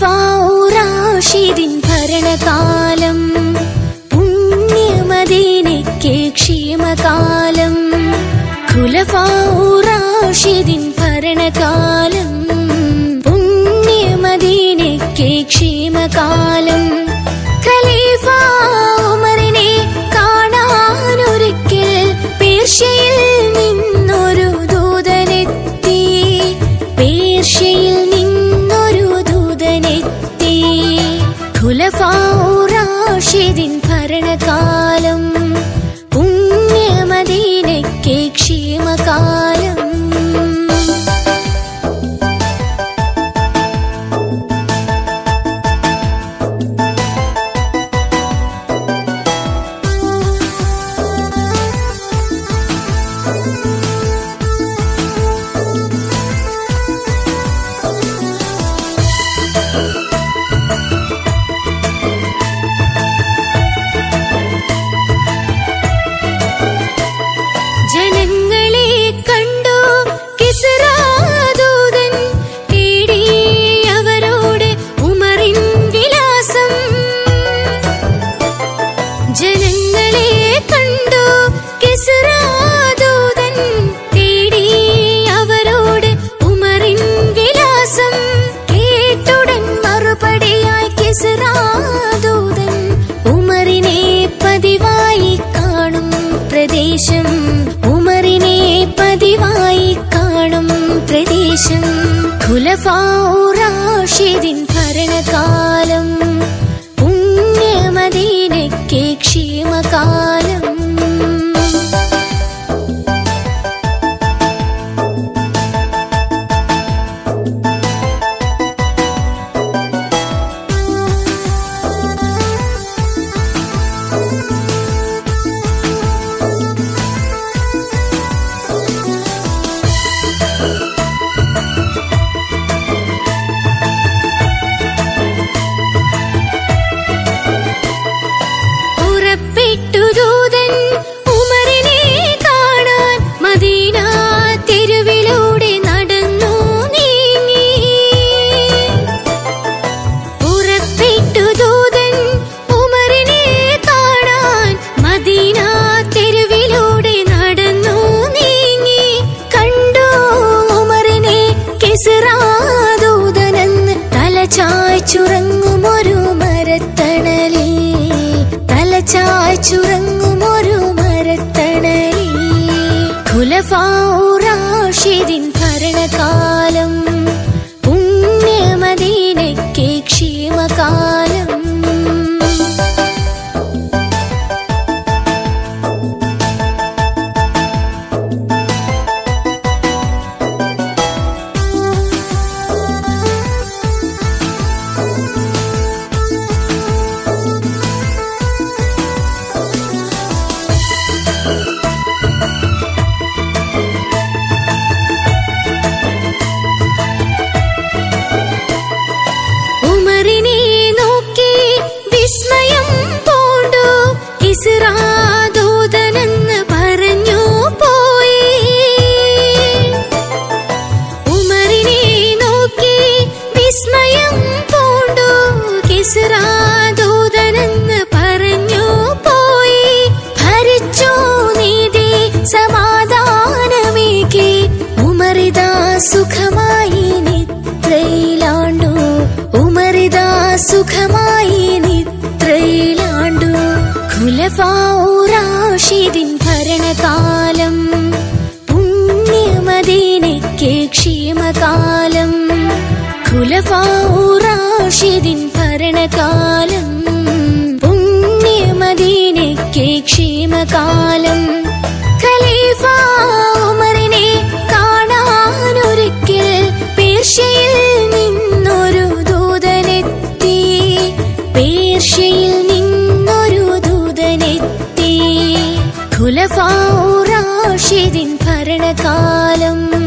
ഖുലഫാഉറാഷിദിൻ ഭരണകാലം പുണ്യമദീനയ്ക്ക് ക്ഷേമകാലം ഖുലഫാഉറാഷിദിൻ ഭരണകാലം പുണ്യമദീനയ്ക്ക് ക്ഷേമകാലം ഖലീഫ ഉമറിനെ കാണാനൊരിക്കൽ പേർഷ്യയിൽ നിന്നൊരു ദൂതനെത്തി പേർഷ്യയിൽ നിന്നൊരു ദൂതനെത്തി ഖുലഫാഉറാഷിദിൻ ഭരണകാലം പുണ്യമദീനയ്ക്ക് ക്ഷേമകാലം ജനങ്ങളെ കണ്ടു കിസ്റാദൂതൻ തേടി അവരോട് ഉമറിൻ വിലാസം ജനങ്ങളെ കണ്ടു കിസ്റാദൂതൻ തേടി അവരോട് ഉമറിൻ വിലാസം കേട്ടുടൻ മറുപടിയായി കിസ്റാദൂതൻ ഉമറിനെ പതിവായി കാണും പ്രദേശം ഉമറിനെ പതിവായി കാണും പ്രദേശം ഖുലഫാഉറാഷിദിൻ ഭരണകാലം പുണ്യമദീനയ്ക്ക് ക്ഷേമകാലം പുറപ്പെട്ടു ദൂതൻ ഉമറിനെ കാണാൻ മദീന തെരുവിലൂടെ നടന്നു നീങ്ങി പുറപ്പെട്ടു ദൂതൻ ഉമറിനെ കാണാൻ മദീന തെരുവിലൂടെ നടന്നു നീങ്ങി കണ്ടു ഉമറിനെ കെസിറാദൂതനെന്ന് തലചായ്ച്ചുറങ്ങുമൊരു മരത്തണലിൽ തലചായ്ച്ചുറങ്ങുമൊരു മരത്തണലിൽ ഖുലഫാഉറാഷിദിൻ ഭരണകാലം പുണ്യമദീനയ്ക്ക് ക്ഷേമകാലം ഉമറിനെ നോക്കി വിസ്മയം പൂണ്ടു ഇസ്രാദൂതനെന്ന് പറഞ്ഞു പോയി ഉമറിനെ നോക്കി വിസ്മയം പൂണ്ടു ഇസ്രാദൂതനെന്ന് പറഞ്ഞു പോയി ഭരിച്ചു നീതി സമാധാനമേകി ഉമറിതാ സുഖമായി നിദ്രയിലാണ്ടു ഉമറിതാ സുഖമായി നിദ്രയിലാണ്ടു ഖുലഫാഉറാഷിദിൻ ഭരണകാലം പുണ്യമദീനയ്ക്ക് ക്ഷേമകാലം ഖുലഫാഉറാഷിദിൻ ഭരണകാലം പുണ്യമദീനയ്ക്ക് ക്ഷേമകാലം ഖലീഫ ഉമറിനെ കാണാനൊരിക്കൽ പേർഷ്യയിൽ നിന്നൊരു ദൂതനെത്തി പേർഷ്യയിൽ നിന്നൊരു ദൂതനെത്തി ഖുലഫാഉറാഷിദിൻ ഭരണകാലം